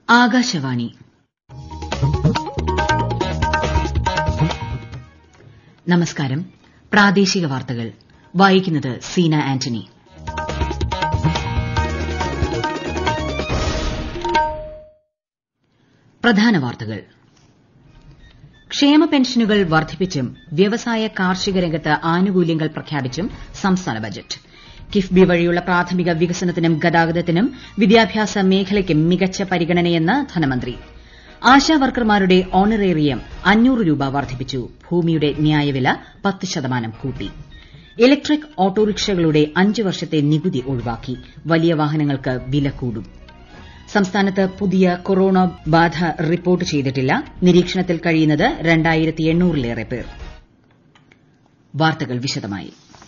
ആകാശവാണി നമസ്കാരം പ്രാദേശിക വാർത്തകൾ വായിക്കുന്നത് സീന ആന്റണി പ്രധാന വാർത്തകൾ ക്ഷേമ പെൻഷനുകൾ വർദ്ധിപ്പിച്ചും വ്യവസായ കാർഷിക രംഗത്ത് ആനുകൂല്യങ്ങൾ പ്രഖ്യാപിച്ചും സംസ്ഥാന ബജറ്റ് കിഫ്ബി വഴിയുള്ള പ്രാഥമിക വികസനത്തിനും ഗതാഗതത്തിനും വിദ്യാഭ്യാസ മേഖലയ്ക്കും മികച്ച പരിഗണനയെന്ന് ധനമന്ത്രി ആശാവർക്കർമാരുടെ ഓണറേറിയം അഞ്ഞൂറ് രൂപ വർദ്ധിപ്പിച്ചു ഭൂമിയുടെ ന്യായവില പത്ത് ശതമാനം കൂട്ടി ഇലക്ട്രിക് ഓട്ടോറിക്ഷകളുടെ അഞ്ച് വർഷത്തെ നികുതി ഒഴിവാക്കി വലിയ വാഹനങ്ങൾക്ക് വില കൂടും സംസ്ഥാനത്ത് പുതിയ കൊറോണ ബാധ റിപ്പോർട്ട് ചെയ്തിട്ടില്ല നിരീക്ഷണത്തിൽ കഴിയുന്നത് രണ്ടായിരത്തി എണ്ണൂറിലേറെ പേർ വാർത്തകൾ വിശദമായി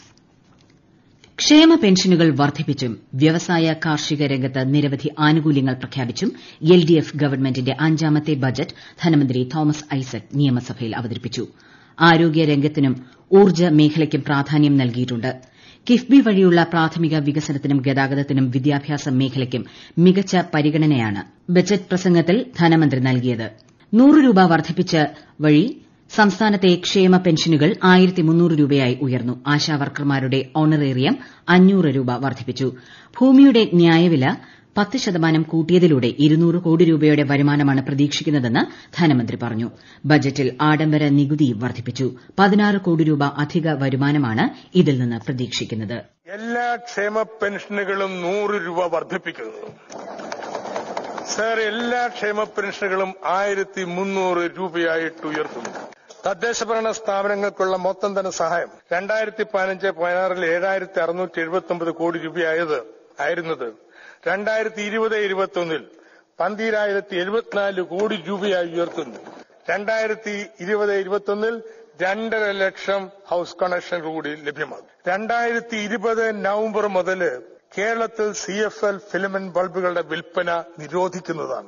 ക്ഷേമ പെൻഷനുകൾ വർദ്ധിപ്പിച്ചും വ്യവസായ കാർഷിക രംഗത്ത് നിരവധി ആനുകൂല്യങ്ങൾ പ്രഖ്യാപിച്ചും എൽഡിഎഫ് ഗവൺമെന്റിന്റെ അഞ്ചാമത്തെ ബജറ്റ് ധനമന്ത്രി തോമസ് ഐസക് നിയമസഭയിൽ അവതരിപ്പിച്ചു ആരോഗ്യ രംഗത്തിനും ഊർജ്ജ മേഖലയ്ക്കും പ്രാധാന്യം നൽകിയിട്ടുണ്ട് കിഫ്ബി വഴിയുള്ള പ്രാഥമിക വികസനത്തിനും ഗതാഗതത്തിനും വിദ്യാഭ്യാസ മേഖലയ്ക്കും മികച്ച പരിഗണനയാണ് ബജറ്റ് പ്രസംഗത്തിൽ ധനമന്ത്രി നൽകിയത് നൂറ് രൂപ വർദ്ധിപ്പിച്ച വഴി സംസ്ഥാനത്തെ ക്ഷേമ പെൻഷനുകൾ രൂപയായി ഉയർന്നു ആശാവർക്കർമാരുടെ ഓണറേറിയം അഞ്ഞൂറ് രൂപ വർദ്ധിപ്പിച്ചു ഭൂമിയുടെ ന്യായവില പത്ത് ശതമാനം കൂട്ടിയതിലൂടെ ഇരുന്നൂറ് കോടി രൂപയുടെ വരുമാനമാണ് പ്രതീക്ഷിക്കുന്നതെന്ന് ധനമന്ത്രി പറഞ്ഞു ബജറ്റിൽ ആഡംബര നികുതി വർദ്ധിപ്പിച്ചു പതിനാറ് കോടി രൂപ അധിക വരുമാനമാണ് ഇതിൽ നിന്ന് പ്രതീക്ഷിക്കുന്നത് എല്ലാ ക്ഷേമ പെൻഷനുകളും നൂറ് രൂപ വർദ്ധിപ്പിക്കുന്നു സർ എല്ലാ ക്ഷേമ പെൻഷനുകളും ആയിരത്തി മുന്നൂറ് രൂപയായിട്ട് ഉയർത്തുന്നു തദ്ദേശഭരണ സ്ഥാപനങ്ങൾക്കുള്ള മൊത്തം ധനസഹായം രണ്ടായിരത്തി പതിനഞ്ച് പതിനാറിൽ ഏഴായിരത്തി അറുന്നൂറ്റി എഴുപത്തി ഒമ്പത് കോടി രൂപയായത് ആയിരുന്നത് രണ്ടായിരത്തി ഇരുപത് ഇരുപത്തി ഒന്നിൽ പന്തീരായിരത്തി എഴുപത്തിനാല് കോടി രൂപയായി ഉയർത്തുന്നു രണ്ടായിരത്തി ഇരുപത് ഇരുപത്തി ഒന്നിൽ രണ്ടര ലക്ഷം ഹൌസ് കണക്ഷൻ കൂടി ലഭ്യമാകും രണ്ടായിരത്തി ഇരുപത് നവംബർ മുതൽ കേരളത്തിൽ സി എഫ് എൽ ഫിലമെന്റ് ബൾബുകളുടെ വിൽപ്പന നിരോധിക്കുന്നതാണ്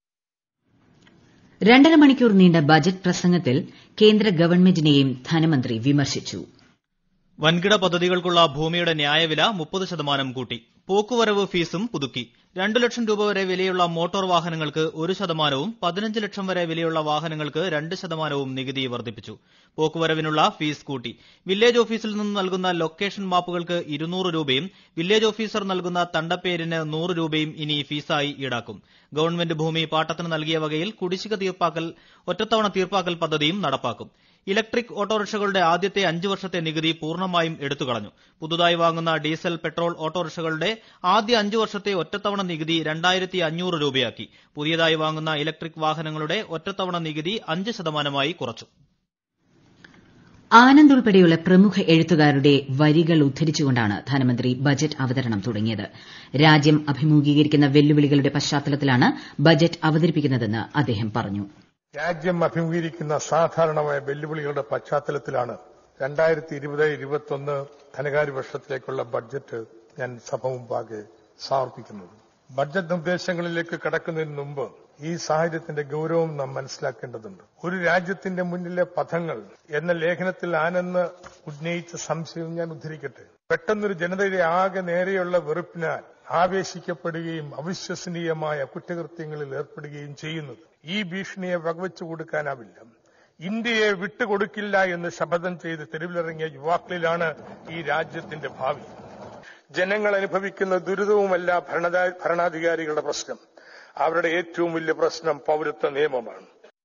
രണ്ടര മണിക്കൂർ നീണ്ട ബജറ്റ് പ്രസംഗത്തിൽ കേന്ദ്ര ഗവൺമെന്റിനെയും ധനമന്ത്രി വിമർശിച്ചു വൻകിട പദ്ധതികൾക്കുള്ള ഭൂമിയുടെ ന്യായവില മുപ്പത് ശതമാനം കൂട്ടി പോക്കുവരവ് ഫീസും പുതുക്കി രണ്ടു ലക്ഷം രൂപ വരെ വിലയുള്ള മോട്ടോർ വാഹനങ്ങൾക്ക് ഒരു ശതമാനവും പതിനഞ്ച് ലക്ഷം വരെ വിലയുള്ള വാഹനങ്ങൾക്ക് രണ്ട് ശതമാനവും നികുതി വർദ്ധിപ്പിച്ചു പോക്കുവരവിനുള്ള ഫീസ് കൂട്ടി വില്ലേജ് ഓഫീസിൽ നിന്ന് നൽകുന്ന ലൊക്കേഷൻ മാപ്പുകൾക്ക് ഇരുന്നൂറ് രൂപയും വില്ലേജ് ഓഫീസർ നൽകുന്ന തണ്ടപ്പേരിന് നൂറ് രൂപയും ഇനി ഫീസായി ഈടാക്കും ഗവൺമെന്റ് ഭൂമി പാട്ടത്തിന് നൽകിയ വകയിൽ കുടിശ്ശിക തീർപ്പാക്കൽ ഒറ്റത്തവണ തീർപ്പാക്കൽ പദ്ധതിയും നടപ്പാക്കും ഇലക്ട്രിക് ഓട്ടോറിക്ഷകളുടെ ആദ്യത്തെ അഞ്ച് വർഷത്തെ നികുതി പൂർണ്ണമായും എടുത്തുകളഞ്ഞു പുതുതായി വാങ്ങുന്ന ഡീസൽ പെട്രോൾ ഓട്ടോറിക്ഷകളുടെ ആദ്യ അഞ്ച് വർഷത്തെ ഒറ്റത്തവണ നികുതി രണ്ടായിരത്തി അഞ്ഞൂറ് രൂപയാക്കി പുതിയതായി വാങ്ങുന്ന ഇലക്ട്രിക് വാഹനങ്ങളുടെ ഒറ്റത്തവണ നികുതി അഞ്ച് ശതമാനമായി കുറച്ചു ആനന്ദ് ഉൾപ്പെടെയുള്ള പ്രമുഖ എഴുത്തുകാരുടെ വരികൾ ഉദ്ധരിച്ചുകൊണ്ടാണ് ധനമന്ത്രി ബജറ്റ് അവതരണം തുടങ്ങിയത് രാജ്യം അഭിമുഖീകരിക്കുന്ന വെല്ലുവിളികളുടെ പശ്ചാത്തലത്തിലാണ് ബജറ്റ് അവതരിപ്പിക്കുന്നതെന്ന് അദ്ദേഹം പറഞ്ഞു രാജ്യം അഭിമുഖീകരിക്കുന്ന സാധാരണമായ വെല്ലുവിളികളുടെ പശ്ചാത്തലത്തിലാണ് രണ്ടായിരത്തി ഇരുപത് ഇരുപത്തൊന്ന് ധനകാര്യ വർഷത്തിലേക്കുള്ള ബഡ്ജറ്റ് ഞാൻ സഭ മുമ്പാകെ സമർപ്പിക്കുന്നത് ബഡ്ജറ്റ് നിർദ്ദേശങ്ങളിലേക്ക് കടക്കുന്നതിന് മുമ്പ് ഈ സാഹചര്യത്തിന്റെ ഗൌരവം നാം മനസ്സിലാക്കേണ്ടതുണ്ട് ഒരു രാജ്യത്തിന്റെ മുന്നിലെ പഥങ്ങൾ എന്ന ലേഖനത്തിൽ ആനന്ദ് ഉന്നയിച്ച സംശയം ഞാൻ ഉദ്ധരിക്കട്ടെ പെട്ടെന്നൊരു ജനതയുടെ ആകെ നേരെയുള്ള വെറുപ്പിനാൽ ആവേശിക്കപ്പെടുകയും അവിശ്വസനീയമായ കുറ്റകൃത്യങ്ങളിൽ ഏർപ്പെടുകയും ചെയ്യുന്നത് ഈ ഭീഷണിയെ വകവെച്ചു കൊടുക്കാനാവില്ല ഇന്ത്യയെ വിട്ടുകൊടുക്കില്ല എന്ന് ശപഥം ചെയ്ത് തെരുവിലിറങ്ങിയ യുവാക്കളിലാണ് ഈ രാജ്യത്തിന്റെ ഭാവി ജനങ്ങൾ അനുഭവിക്കുന്ന ദുരിതവുമല്ല ഭരണാധികാരികളുടെ പ്രശ്നം അവരുടെ ഏറ്റവും വലിയ പ്രശ്നം പൌരത്വ നിയമമാണ്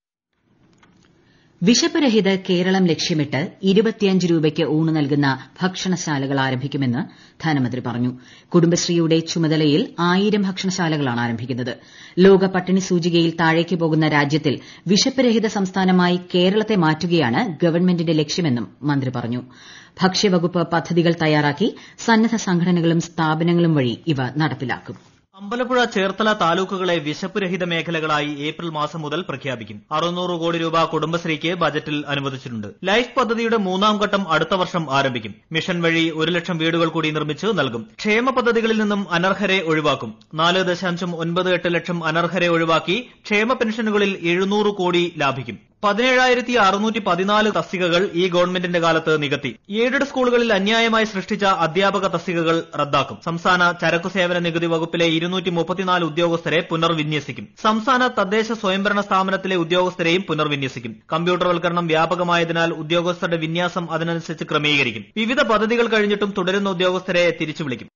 വിശപ്പ് രഹിത കേരളം ലക്ഷ്യമിട്ട് ഇരുപത്തിയഞ്ച് രൂപയ്ക്ക് ഊണ് നൽകുന്ന ഭക്ഷണശാലകൾ ആരംഭിക്കുമെന്ന് ധനമന്ത്രി പറഞ്ഞു കുടുംബശ്രീയുടെ ചുമതലയിൽ ആയിരം ഭക്ഷണശാലകളാണ് ആരംഭിക്കുന്നത് ലോക പട്ടിണി സൂചികയിൽ താഴേക്ക് പോകുന്ന രാജ്യത്തിൽ വിശപ്പ് രഹിത സംസ്ഥാനമായി കേരളത്തെ മാറ്റുകയാണ് ഗവൺമെന്റിന്റെ ലക്ഷ്യമെന്നും മന്ത്രി പറഞ്ഞു ഭക്ഷ്യവകുപ്പ് പദ്ധതികൾ തയ്യാറാക്കി സന്നദ്ധ സംഘടനകളും സ്ഥാപനങ്ങളും വഴി ഇവ നടപ്പിലാക്കും അമ്പലപ്പുഴ ചേർത്തല താലൂക്കുകളെ വിശപ്പ് രഹിത മേഖലകളായി ഏപ്രിൽ മാസം മുതൽ പ്രഖ്യാപിക്കും അറുന്നൂറ് കോടി രൂപ കുടുംബശ്രീക്ക് ബജറ്റിൽ അനുവദിച്ചിട്ടുണ്ട് ലൈഫ് പദ്ധതിയുടെ മൂന്നാം ഘട്ടം അടുത്ത വർഷം ആരംഭിക്കും മിഷൻ വഴി ഒരു ലക്ഷം വീടുകൾ കൂടി നിർമ്മിച്ച് നൽകും ക്ഷേമ പദ്ധതികളിൽ നിന്നും അനർഹരെ ഒഴിവാക്കും നാല് ദശാംശം ഒൻപത് എട്ട് ലക്ഷം അനർഹരെ ഒഴിവാക്കി ക്ഷേമ പെൻഷനുകളിൽ എഴുന്നൂറ് കോടി ലാഭിക്കും പതിനേഴായിരത്തി അറുന്നൂറ്റി പതിനാല് തസ്തികകൾ ഈ ഗവൺമെന്റിന്റെ കാലത്ത് നികത്തി എയ്ഡഡ് സ്കൂളുകളിൽ അന്യായമായി സൃഷ്ടിച്ച അധ്യാപക തസ്തികകൾ റദ്ദാക്കും സംസ്ഥാന ചരക്കു സേവന നികുതി വകുപ്പിലെ ഇരുന്നൂറ്റി മുപ്പത്തിനാല് ഉദ്യോഗസ്ഥരെ പുനർവിന്യസിക്കും സംസ്ഥാന തദ്ദേശ സ്വയംഭരണ സ്ഥാപനത്തിലെ ഉദ്യോഗസ്ഥരെയും പുനർവിന്യസിക്കും കമ്പ്യൂട്ടർവൽക്കരണം വ്യാപകമായതിനാൽ ഉദ്യോഗസ്ഥരുടെ വിന്യാസം അതിനനുസരിച്ച് ക്രമീകരിക്കും വിവിധ പദ്ധതികൾ കഴിഞ്ഞിട്ടും തുടരുന്ന ഉദ്യോഗസ്ഥരെ തിരിച്ചു വിളിക്കും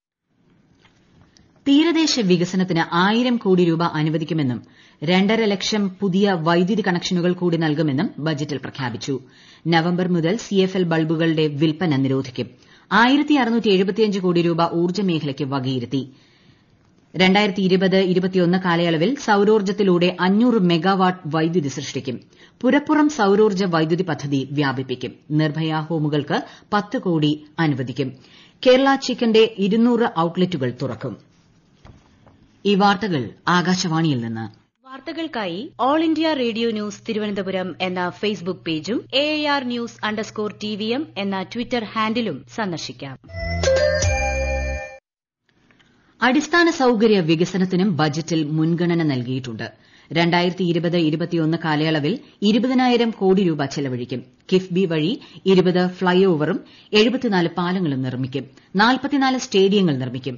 തീരദേശ വികസനത്തിന് ആയിരം കോടി രൂപ അനുവദിക്കുമെന്നും രണ്ടര ലക്ഷം പുതിയ വൈദ്യുതി കണക്ഷനുകൾ കൂടി നൽകുമെന്നും ബജറ്റിൽ പ്രഖ്യാപിച്ചു നവംബർ മുതൽ സിഎഫ്എൽ ബൾബുകളുടെ വിൽപ്പന നിരോധിക്കും കോടി രൂപ ഊർജ്ജ മേഖലയ്ക്ക് വകയിരുത്തി കാലയളവിൽ സൌരോർജ്ജത്തിലൂടെ അഞ്ഞൂറ് മെഗാവാട്ട് വൈദ്യുതി സൃഷ്ടിക്കും പുരപ്പുറം സൌരോർജ്ജ വൈദ്യുതി പദ്ധതി വ്യാപിപ്പിക്കും നിർഭയ ഹോമുകൾക്ക് പത്ത് കോടി അനുവദിക്കും കേരള ചിക്കന്റെ ഇരുന്നൂറ് ഔട്ട്ലെറ്റുകൾ തുറക്കും ഈ വാർത്തകൾ ആകാശവാണിയിൽ നിന്ന് വാർത്തകൾക്കായി All India Radio news Thiruvananthapuram എന്ന ഫേസ്ബുക്ക് പേജും A R news underscore T V M എന്ന ട്വിറ്റർ ഹാൻഡിലും സന്ദർശിക്കാം അടിസ്ഥാന സൌകര്യ വികസനത്തിനും ബജറ്റിൽ മുൻഗണന നൽകിയിട്ടുണ്ട് കാലയളവിൽ ഇരുപതിനായിരം കോടി രൂപ ചെലവഴിക്കും കിഫ്ബി വഴി ഇരുപത് ഫ്ളൈ ഓവറും എഴുപത്തിനാല് പാലങ്ങളും നിർമ്മിക്കും നാൽപ്പത്തിനാല് സ്റ്റേഡിയങ്ങൾ നിർമ്മിക്കും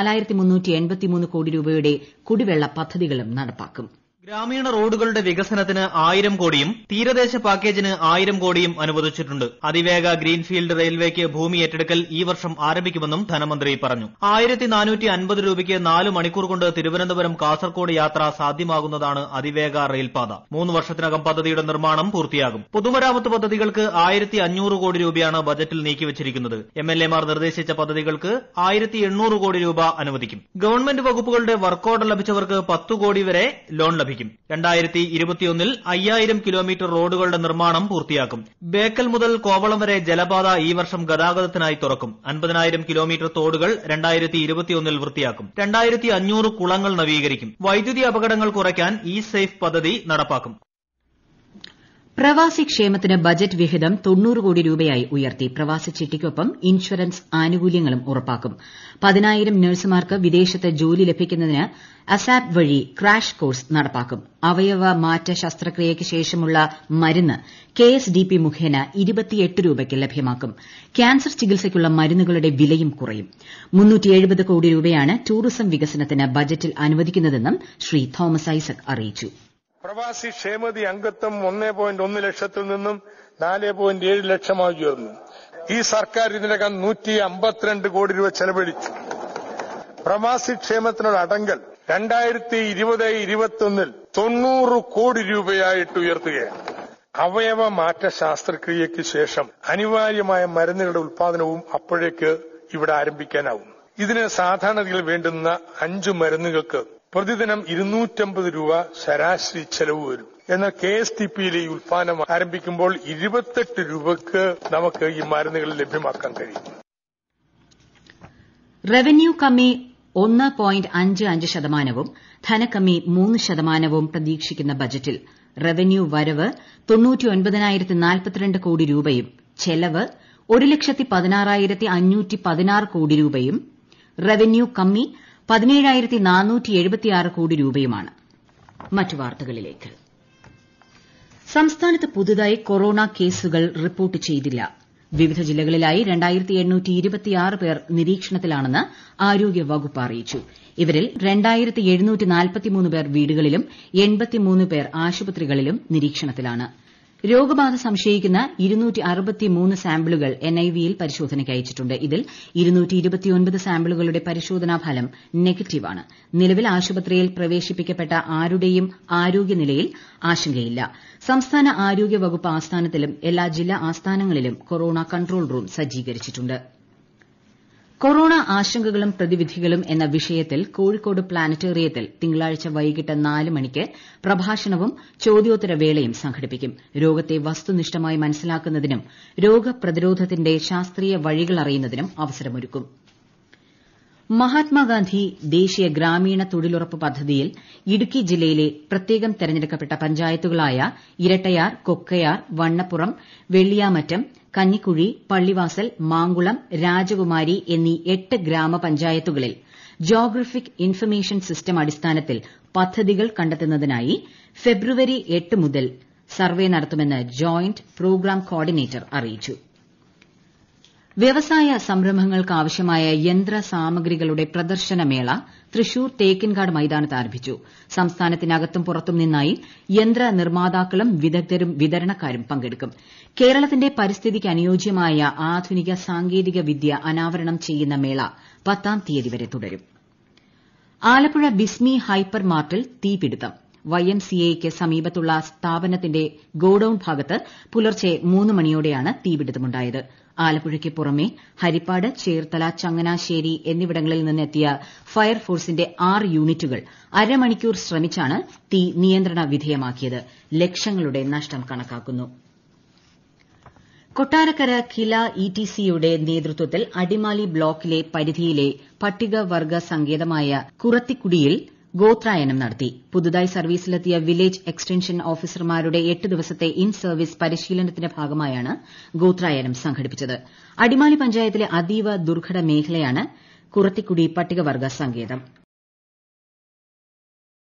കോടി രൂപയുടെ കുടിവെള്ള പദ്ധതികളും നടപ്പാക്കും ഗ്രാമീണ റോഡുകളുടെ വികസനത്തിന് ആയിരം കോടിയും തീരദേശ പാക്കേജിന് ആയിരം കോടിയും അനുവദിച്ചിട്ടുണ്ട് അതിവേഗ ഗ്രീൻഫീൽഡ് റെയിൽവേക്ക് ഭൂമി ഏറ്റെടുക്കൽ ഈ വർഷം ആരംഭിക്കുമെന്നും ധനമന്ത്രി പറഞ്ഞു ആയിരത്തി നാനൂറ്റി അൻപത് രൂപയ്ക്ക് നാല് മണിക്കൂർ കൊണ്ട് തിരുവനന്തപുരം കാസർകോട് യാത്ര സാധ്യമാകുന്നതാണ് അതിവേഗ റെയിൽപാത മൂന്ന് വർഷത്തിനകം പദ്ധതിയുടെ നിർമ്മാണം പൂർത്തിയാകും പൊതുമരാമത്ത് പദ്ധതികൾക്ക് ആയിരത്തി അഞ്ഞൂറ് കോടി രൂപയാണ് ബജറ്റിൽ നീക്കിവച്ചിരിക്കുന്നത് എം എൽ എമാർ നിർദ്ദേശിച്ച പദ്ധതികൾക്ക് ആയിരത്തി എണ്ണൂറ് കോടി രൂപ അനുവദിക്കും ഗവൺമെന്റ് വകുപ്പുകളുടെ വർക്ക് ഓർഡർ ലഭിച്ചവർക്ക് പത്തു കോടി വരെ ലോൺ ലഭിക്കും രണ്ടായിരത്തി ഇരുപത്തിയൊന്നിൽ അയ്യായിരം കിലോമീറ്റർ റോഡുകളുടെ നിർമ്മാണം പൂർത്തിയാക്കും ബേക്കൽ മുതൽ കോവളം വരെ ജലപാത ഈ വർഷം ഗതാഗതത്തിനായി തുറക്കും അൻപതിനായിരം കിലോമീറ്റർ തോടുകൾ രണ്ടായിരത്തി ഇരുപത്തിയൊന്നിൽ വൃത്തിയാക്കും രണ്ടായിരത്തി അഞ്ഞൂറ് കുളങ്ങൾ നവീകരിക്കും വൈദ്യുതി അപകടങ്ങൾ കുറയ്ക്കാൻ ഇ സേഫ് പദ്ധതി നടപ്പാക്കും പ്രവാസി ക്ഷേമത്തിന് ബജറ്റ് വിഹിതം തൊണ്ണൂറ് കോടി രൂപയായി ഉയർത്തി പ്രവാസി ചിട്ടിക്കൊപ്പം ഇൻഷുറൻസ് ആനുകൂല്യങ്ങളും ഉറപ്പാക്കും പതിനായിരം നഴ്സുമാർക്ക് വിദേശത്ത് ജോലി ലഭിക്കുന്നതിന് അസാപ് വഴി ക്രാഷ് കോഴ്സ് നടപ്പാക്കും അവയവ മാറ്റ ശസ്ത്രക്രിയയ്ക്ക് ശേഷമുള്ള മരുന്ന് കെ എസ് ഡി പി മുഖേന ഇരുപത്തിയെട്ട് രൂപയ്ക്ക് ലഭ്യമാക്കും ക്യാൻസർ ചികിത്സയ്ക്കുള്ള മരുന്നുകളുടെ വിലയും കുറയും കോടി രൂപയാണ് ടൂറിസം വികസനത്തിന് ബജറ്റിൽ അനുവദിക്കുന്നതെന്നും ശ്രീ തോമസ് ഐസക് അറിയിച്ചു പ്രവാസി ക്ഷേമതി അംഗത്വം ഒന്നേ പോയിന്റ് ഒന്ന് ലക്ഷത്തിൽ നിന്നും നാല് പോയിന്റ് ഏഴ് ലക്ഷമായി ഉയർന്നു ഈ സർക്കാർ ഇതിനകം നൂറ്റി അമ്പത്തിരണ്ട് കോടി രൂപ ചെലവഴിച്ചു പ്രവാസി ക്ഷേമത്തിനുള്ള അടങ്കൽ രണ്ടായിരത്തി ഇരുപത് ഇരുപത്തൊന്നിൽ തൊണ്ണൂറ് കോടി രൂപയായിട്ട് ഉയർത്തുകയാണ് അവയവ മാറ്റ ശാസ്ത്രക്രിയയ്ക്ക് ശേഷം അനിവാര്യമായ മരുന്നുകളുടെ ഉൽപാദനവും അപ്പോഴേക്ക് ഇവിടെ ആരംഭിക്കാനാവും ഇതിന് സാധാരണഗതിയിൽ വേണ്ടുന്ന അഞ്ചു മരുന്നുകൾക്ക് പ്രതിദിനം ഇരുന്നൂറ്റമ്പത് രൂപ ശരാശരി ചെലവ് വരും എന്നാൽ കെ എസ് ടി പിയിലെ ഈ ഉൽപാദനം ആരംഭിക്കുമ്പോൾ ഇരുപത്തെട്ട് രൂപയ്ക്ക് നമുക്ക് ഈ മരുന്നുകൾ ലഭ്യമാക്കാൻ കഴിയും റവന്യൂ കമ്മി ഒന്ന് പോയിന്റ് അഞ്ച് അഞ്ച് ശതമാനവും ധനക്കമ്മി മൂന്ന് ശതമാനവും പ്രതീക്ഷിക്കുന്ന ബജറ്റിൽ റവന്യൂ വരവ് തൊണ്ണൂറ്റിയൊൻപതിനായിരത്തി നാൽപ്പത്തിരണ്ട് കോടി രൂപയും ചെലവ് ഒരു ലക്ഷത്തി പതിനാറായിരത്തി അഞ്ഞൂറ്റി പതിനാറ് കോടി രൂപയും റവന്യൂ കമ്മി പതിനേഴായിരത്തി നാനൂറ്റി എഴുപത്തിയാറ് കോടി രൂപയുമാണ് മറ്റു വാർത്തകളിലേക്ക് സംസ്ഥാനത്ത് പുതുതായി കൊറോണ കേസുകൾ റിപ്പോർട്ട് ചെയ്തില്ല വിവിധ ജില്ലകളിലായി രണ്ടായിരത്തി എണ്ണൂറ്റി ഇരുപത്തിയാറ് പേർ നിരീക്ഷണത്തിലാണെന്ന് ആരോഗ്യവകുപ്പ് അറിയിച്ചു ഇവരിൽ രണ്ടായിരത്തി എഴുന്നൂറ്റി നാൽപ്പത്തിമൂന്ന് പേർ വീടുകളിലും എൺപത്തിമൂന്ന് പേർ ആശുപത്രികളിലും നിരീക്ഷണത്തിലാണ് രോഗബാധ സംശയിക്കുന്ന ഇരുന്നൂറ്റി അറുപത്തിമൂന്ന് സാമ്പിളുകൾ എൻഐവിയിൽ പരിശോധനയ്ക്ക് അയച്ചിട്ടുണ്ട് ഇതിൽ ഇരുന്നൂറ്റി ഇരുപത്തിയൊൻപത് സാമ്പിളുകളുടെ പരിശോധനാ ഫലം നെഗറ്റീവാണ് നിലവിൽ ആശുപത്രിയിൽ പ്രവേശിപ്പിക്കപ്പെട്ട ആരുടെയും ആരോഗ്യനിലയിൽ ആശങ്കയില്ല സംസ്ഥാന ആരോഗ്യ വകുപ്പ് ആസ്ഥാനത്തിലും എല്ലാ ജില്ലാ ആസ്ഥാനങ്ങളിലും കൊറോണ കൺട്രോൾ റൂം സജ്ജീകരിച്ചിട്ടുണ്ട് കൊറോണ ആശങ്കകളും പ്രതിവിധികളും എന്ന വിഷയത്തിൽ കോഴിക്കോട് പ്ലാനറ്റേറിയത്തിൽ തിങ്കളാഴ്ച വൈകിട്ട് നാല് മണിക്ക് പ്രഭാഷണവും ചോദ്യോത്തരവേളയും സംഘടിപ്പിക്കും രോഗത്തെ വസ്തുനിഷ്ഠമായി മനസ്സിലാക്കുന്നതിനും രോഗപ്രതിരോധത്തിന്റെ ശാസ്ത്രീയ വഴികൾ അറിയുന്നതിനും അവസരമൊരുക്കും മഹാത്മാഗാന്ധി ദേശീയ ഗ്രാമീണ തൊഴിലുറപ്പ് പദ്ധതിയിൽ ഇടുക്കി ജില്ലയിലെ പ്രത്യേകം തെരഞ്ഞെടുക്കപ്പെട്ട പഞ്ചായത്തുകളായ ഇരട്ടയാർ കൊക്കയാർ വണ്ണപ്പുറം വെള്ളിയാമറ്റം കഞ്ഞിക്കുഴി പള്ളിവാസൽ മാങ്കുളം രാജകുമാരി എന്നീ എട്ട് ഗ്രാമപഞ്ചായത്തുകളിൽ ജോഗ്രഫിക് ഇൻഫർമേഷൻ സിസ്റ്റം അടിസ്ഥാനത്തിൽ പദ്ധതികൾ കണ്ടെത്തുന്നതിനായി ഫെബ്രുവരി എട്ട് മുതൽ സർവേ നടത്തുമെന്ന് ജോയിന്റ് പ്രോഗ്രാം കോർഡിനേറ്റർ അറിയിച്ചു വ്യവസായ സംരംഭങ്ങൾക്കാവശ്യമായ യന്ത്ര സാമഗ്രികളുടെ പ്രദർശനമേള തൃശൂർ തേക്കിൻകാട് മൈതാനത്ത് ആരംഭിച്ചു സംസ്ഥാനത്തിനകത്തും പുറത്തും നിന്നായി യന്ത്ര നിർമ്മാതാക്കളും വിദഗ്ധരും വിതരണക്കാരും പങ്കെടുക്കും കേരളത്തിന്റെ പരിസ്ഥിതിക്ക് അനുയോജ്യമായ ആധുനിക സാങ്കേതിക വിദ്യ അനാവരണം ചെയ്യുന്ന മേള പത്താം തീയതി വരെ തുടരും ആലപ്പുഴ ബിസ്മി ഹൈപ്പർ മാർട്ടിൽ തീപിടുത്തം വൈഎംസിഎയ്ക്ക് സമീപത്തുള്ള സ്ഥാപനത്തിന്റെ ഗോഡൌൺ ഭാഗത്ത് പുലർച്ചെ മൂന്ന് മണിയോടെയാണ് തീപിടുത്തമുണ്ടായത് ആലപ്പുഴയ്ക്ക് പുറമെ ഹരിപ്പാട് ചേർത്തല ചങ്ങനാശ്ശേരി എന്നിവിടങ്ങളിൽ നിന്നെത്തിയ ഫയർഫോഴ്സിന്റെ ആറ് യൂണിറ്റുകൾ അരമണിക്കൂർ ശ്രമിച്ചാണ് തീ നിയന്ത്രണ വിധേയമാക്കിയത് ലക്ഷങ്ങളുടെ നഷ്ടം കണക്കാക്കുന്നു കൊട്ടാരക്കര കില ഇടിസിയുടെ നേതൃത്വത്തിൽ അടിമാലി ബ്ലോക്കിലെ പരിധിയിലെ പട്ടികവർഗ സങ്കേതമായ കുറത്തിക്കുടിയിൽ ഗോത്രായനം നടത്തി പുതുതായി സർവീസിലെത്തിയ വില്ലേജ് എക്സ്റ്റൻഷൻ ഓഫീസർമാരുടെ എട്ട് ദിവസത്തെ ഇൻ സർവീസ് പരിശീലനത്തിന്റെ ഭാഗമായാണ് ഗോത്രായനം സംഘടിപ്പിച്ചത് അടിമാലി പഞ്ചായത്തിലെ അതീവ ദുർഘട മേഖലയാണ് കുറത്തിക്കുടി പട്ടികവർഗ സങ്കേതം